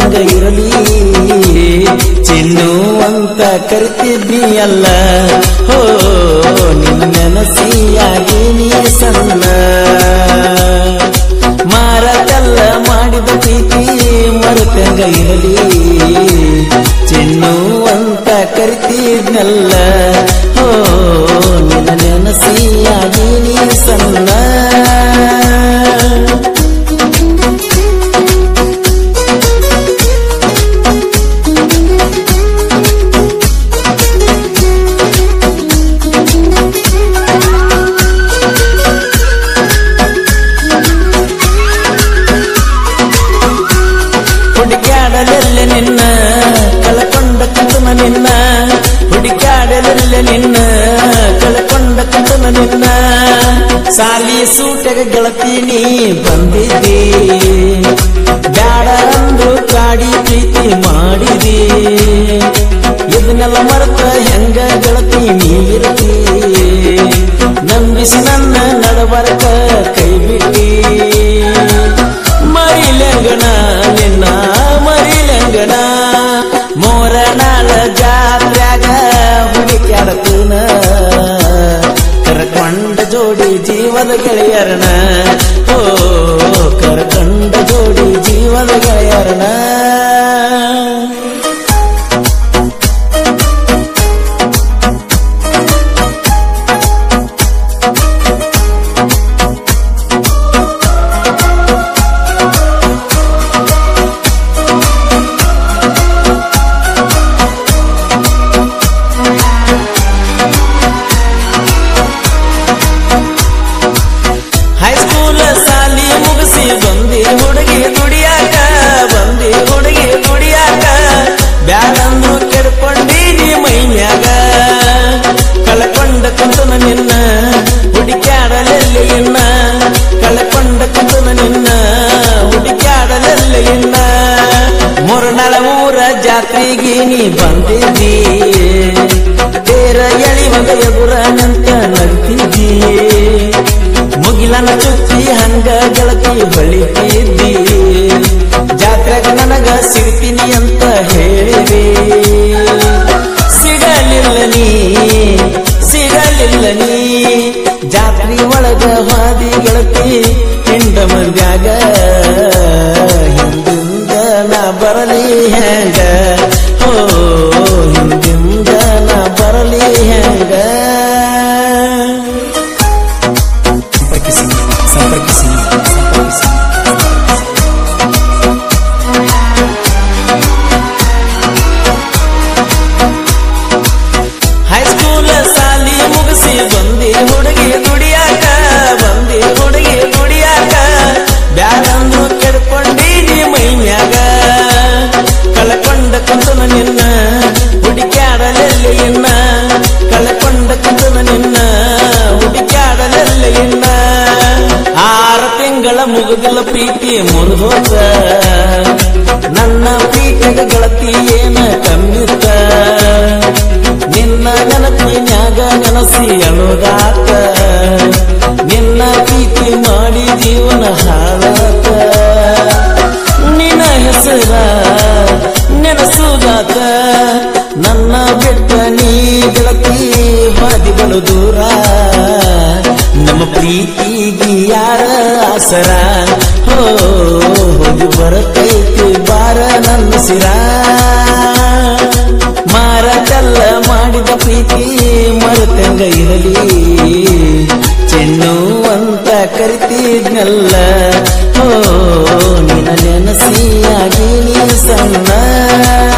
ಮರತಂಗ ಇರಲಿ ಚಿನ್ನು ಅಂತ ಕರಿತಿದ್ದಿ ಅಲ್ಲ ಹೋ ನಿನ್ನ ನೆನಸಿಯಾಗಿ ನೀ ಸಣ್ಣ ಮಾರದಲ್ಲ ಮಾಡಿದ ಪ್ರೀತಿ ಮರತಂಗ ಇರಲಿ ಚಿನ್ನು ಅಂತ ಕರಿತಿದ್ನಲ್ಲ ಹೋ ನಿನ್ನ ನೆನಸಿಯಾಗಿ ನೀ ಸಣ್ಣ ಹುಡುಕ್ಯಾಡಲೆಲ್ಲ ನಿನ್ನ ಕಳಕೊಂಡ ಕಂತನ ನಿನ್ನ ಹುಡುಕ್ಯಾಡಲೆಲ್ಲ ನಿನ್ನ ಕಳಕೊಂಡ ಕಂತನ ನಿನ್ನ ಸಾಲಿ ಸೂಟಗ ಗೆಳತಿ ನೀ ಬಂದಿದ್ದಿ ಬ್ಯಾಡ ಅಂದ್ರು ಕಾಡಿ ಪ್ರೀತಿ ಮಾಡಿದಿ ಇದನ್ನೆಲ್ಲ ಮರೆತ ಹೆಂಗ ಗೆಳತಿ ನೀ ಇರ್ತಿ ನಂಬಿಸಿ ನನ್ನ ನಡಬರಕ ಕೈ ಬಿಟ್ಟಿ ಮರಿಲಂಗಣ ನಿನ್ನ ಮರಿಲಂಗಣ ಮೋರ ನಾಳ ಜಾತ್ರ್ಯಾಗ ಹುಡುಕ್ಯಾಡತನ ಕರ್ಕೊಂಡ ಜೋಡಿ ಜೀವದ ಗೆಳೆಯರನ ಓ ಕರ್ಕೊಂಡ ಜೋಡಿ ಜೀವದ ಗೆಳೆಯರನ ಹೈಸ್ಕೂಲ್ ಸಾಲಿ ಮುಗಿಸಿ ಬಂದಿ ಹುಡುಗಿ ದುಡಿಯಾಕ ಬಂದಿ ಹುಡುಗಿ ದುಡಿಯಾಕ ಬ್ಯಾಡಂದ್ರು ಕೆಡ್ಕೊಂಡೀನಿ ಮೈನ್ಯಾಗ ಕಳ್ಕೊಂಡ ಕುಂತನ ನಿನ್ನ ಹುಡುಕ್ಯಾಡಲೆಲ್ಲಿ ಇನ್ನ ಕಳ್ಕೊಂಡ ಕುಂತನ ನಿನ್ನ ಹುಡುಕ್ಯಾಡಲೆಲ್ಲಿ ಇನ್ನ ಮೂರ್ನಾಳ ಊರ ಜಾತ್ರೆಗೆ ನೀ ಬಂದಿದ್ದಿ ತೇರ ಎಳಿವಾಗ ಎದುರ ನಂತ ನಗ್ತಿದ್ದಿ ಮುಗಿಲನ ಚುಚ್ಚಿ ಹಂಗ ಗೆಳತಿ ಬಳಿತಿದ್ದಿ ಜಾತ್ರೆಗ ನನಗ ಸಿಗ್ತೀನಿ ಅಂತ ಹೇಳಿದೆ ಸಿಗಲಿಲ್ಲ ನೀ ಸಿಗಲಿಲ್ಲ ನೀ ಜಾತ್ರೆ ಒಳಗ ಹಾದಿ ಗೆಳತಿ ಹಿಂಡ ಮಂದ್ಯಾಗ ಹಿಂದಿಂದ ನಾ ಬರಲಿ ಹೆಂಗ ಓ ಹಿಂದಿಂದ ನಾ ಬರಲಿ ಹೆಂಗ ಸಂಪರ್ಕಿಸಿ ಸಂಪರ್ಕಿಸಿ ಸಂಪರ್ಕಿಸಿ ಹೈಸ್ಕೂಲ್ ಸಾಲಿ ಮುಗಿಸಿ ಬಂದಿ ಹುಡುಗಿ ದುಡಿಯಾಕ ಬಂದಿ ಹುಡುಗಿ ದುಡಿಯಾಕ ಬ್ಯಾಡಂದ್ರು ಕೆಡ್ಕೊಂಡೀನಿ ಮೈನ್ಯಾಗ ಕಳ್ಕೊಂಡ ಕುಂತನ ನಿನ್ನ ಹುಡುಕ್ಯಾಡಲೆಲ್ಲಿ ಇನ್ನ ಕಳ್ಕೊಂಡ ಕುಂತನ ನಿನ್ನ ಹುಡುಕ್ಯಾಡಲೆಲ್ಲಿ ಇನ್ನ ಆರು ತಿಂಗಳ ಮುಗುದಿಲ್ಲ ಪ್ರೀತಿ ಮುರಿದೋತ ನನ್ನ ಪ್ರೀತಿಗೆ ಗೆಳತಿ ಏನ ಕಮ್ಮಿತ್ತ ನಿನ್ನ ನೆನಪಿನ್ಯಾಗ ನೆನಸಿ ಅನುದಾತ ನಿನ್ನ ಪ್ರೀತಿ ಮಾಡಿ ಜೀವನ ಹಾಳಾತ ನಿನ್ನ ಹೆಸರ ನೆನಸುದಾತ ನನ್ನ ಬೆಟ್ಟ ನೀ ಗೆಳತಿ ಹಾದಿಗಳು ದೂರ ನಮ್ಮ ಪ್ರೀತಿಗೆ ಯಾರ ಆಸರ ಹೋ ಹೋಗಿ ಬರತೈತಿ ಬಾರ ನನ್ನ ಸಿರ ಮಾರದಲ್ಲ ಮಾಡಿದ ಪ್ರೀತಿ ಮರುತಂಗ ಇರಲಿ ಚೆನ್ನು ಅಂತ ಕರಿತಿದ್ನಲ್ಲ ಓ ನಿನ್ನ ನೆನಸಿಯಾಗಿ ನೀ ಸಣ್ಣ